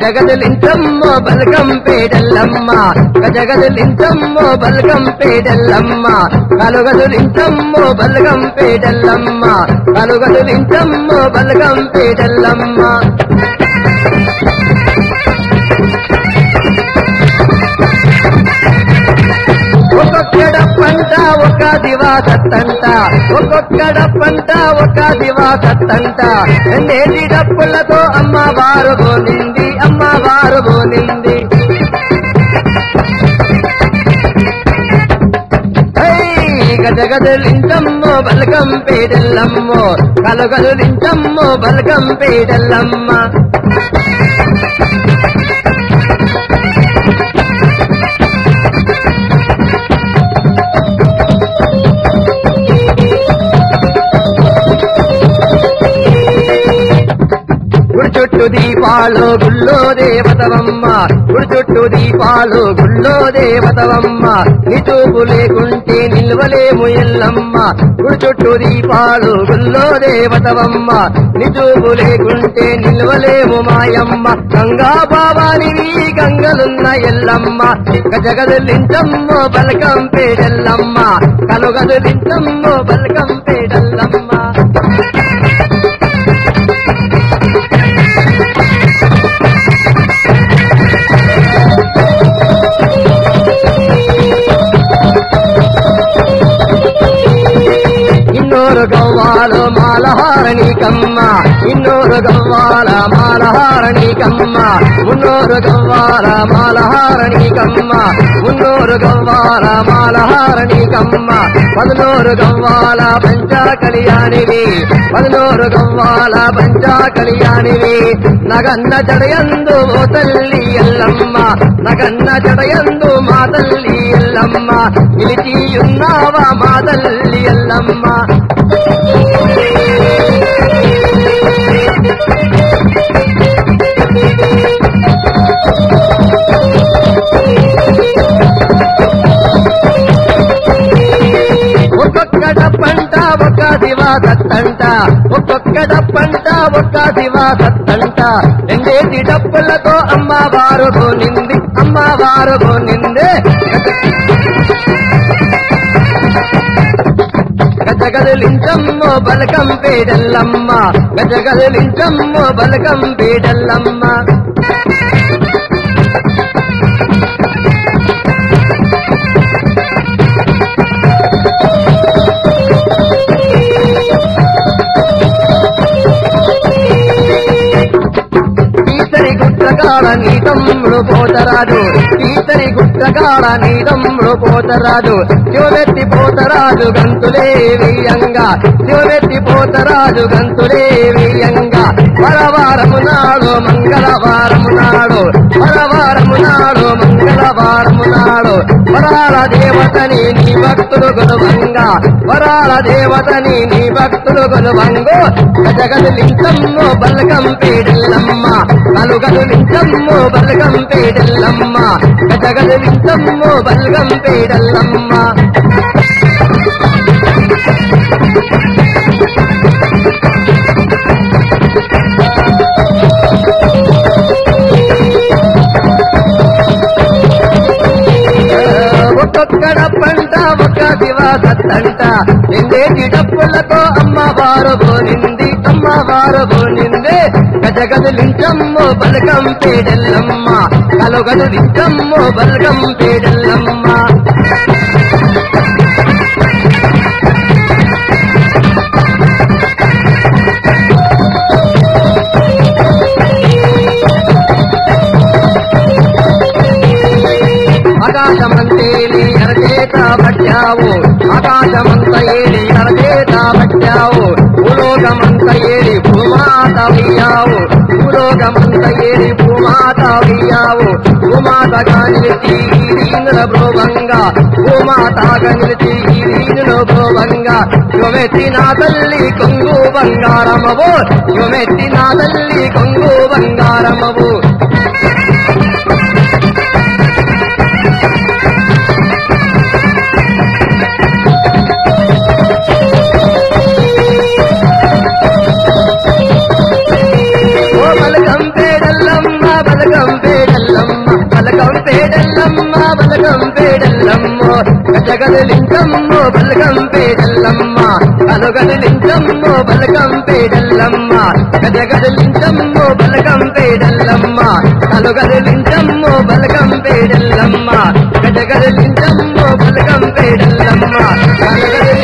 గజగదలించమ్మో బలగం పేడల్లమ్మ గజగదలించమ్మో బలగం పేడల్లమ్మ కలుగదులించమ్మో బలగం పేడల్లమ్మ కలుగదులించమ్మో బలగం పేడల్లమ్మ ఒక్కొక్కడ పంట ఒక దివాసత్తంట ఒక్కొక్కడ పంట ఒక దివాసత్తంట రెండేటి డప్పులతో అమ్మ వారు బోనింది అమ్మ వారు బోనింది గజగదలించమ్మో బలగం పేడల్లమ్మో కలుగదులించమ్మో బలగం పేడల్లమ్మ గుడి చుట్టూ దీపాలు గుళ్ళో దేవతవమ్మ గుడి చుట్టూ దీపాలు గుళ్ళో దేవతవమ్మ నీ చూపు లేకుంటే నిల్వలేము ఎల్లమ్మ గుడి చుట్టూ దీపాలు గుళ్ళో దేవతవమ్మ నీ చూపు లేకుంటే నిల్వలేము మాయమ్మ గంగా బాబానివి గంగలున్న ఎల్లమ్మ గజగదులించమ్మో బలకం పేడల్లమ్మ కలుగదులించమ్మో బలకం పేడల్లమ్మ ಇನ್ನೂರು ಗವ್ವಾಲು ಮಾಲಹಾರಣಿ ಕಮ್ಮ ಇನ್ನೂರು ಗವ್ವಾಲ ಮಾಲಹಾರಣಿ ಕಮ್ಮ ಮುನ್ನೂರು ಗವ್ವಾಲ ಮಾಲಹಾರಣಿ ಕಮ್ಮ ಮುನ್ನೂರು ಗವ್ವಾಲ ಮಾಲಹಾರಣಿ ಕಮ್ಮ పదనూరు గవ్వాల పంచా కళ్యాణివి పదనూరు గవ్వాల పంచా కళ్యాణివి నగన్న జడయందు ఓ తల్లి ఎల్లమ్మ నగన్న జడయందు మా తల్లి ఎల్లమ్మ నిలిచి ఉన్నావా మా తల్లి ఎల్లమ్మ ఒక్కొక్కడ పంట ఒక దివాసత్తంట ఒక్కొక్కడ పంట ఒక దివాసత్తంట రెండేసి డప్పులతో అమ్మవారు గోనింది అమ్మవారు గోనిందే గజగదలించమ్మో బలకం పేడల్లమ్మ గజగదలించమ్మో బలకం పేడల్లమ్మ ఈతరి గుట్టగాడ నీ తమ్ముడు పోతరాజు ఈతరి గుట్టగాడ నీ తమ్ముడు పోతరాజు శివనెత్తి పోతరాజు గంతులే వెయ్యంగా శివనెత్తి పోతరాజు గంతులే వెయ్యంగా వరవారము నాడు మంగళవారము నాడు వరవారము నాడు మంగళవారము నాడు వరాల దేవతని నీ భక్తులు గొలువంగా వరాల దేవతని నీ భక్తులు గొలువంగు గజగదులించమ్మో బలగం పేడల్లమ్మ కలుగదులించమ్మో బలగం పేడల్లమ్మ గజగదులించమ్మో బలగం పేడల్లమ్మ ఒక్కొక్కడ పంట ఒక దివాసత్తంట నిండేటి డప్పులతో అమ్మవారు బోనింది అమ్మవారు బోనిందే గజగదులించమ్మో బలగం పేడల్లమ్మ కలుగదులించమ్మో బలగం పేడల్లమ్మ ఆకాశమంతేలి ఎరచేత పట్టావు ఆకాశమంత ఏలి ఎరచేత పట్టావు భూలోకమంత ఏలి భూమాత అయ్యావు భూలోకమంత ఏలి భూమాత అయ్యావు భూమాతగా నిలిచి ఈరీనుల భ్రోభంగా భూమాతగా నిలిచి ఈరీనుల భ్రోభంగా యువమెత్తి నా తల్లి కొంగు బంగారమవు యువమెత్తి నా తల్లి కొంగు బంగారమవు ఓ బలగం పేడల్లమ్మ బలగం పేడల్లమ్మో గజగదలించమ్మో బలగం పేడల్లమ్మ అలుగదలించమ్మో బలగం పేడల్లమ్మ గజగదలించమ్మో బలగం పేడల్లమ్మ అలుగదలించమ్మో బలగం పేడల్లమ్మ గజగదలించమ్మో బలగం పేడల్లమ్మ అలుగదలించమ్మో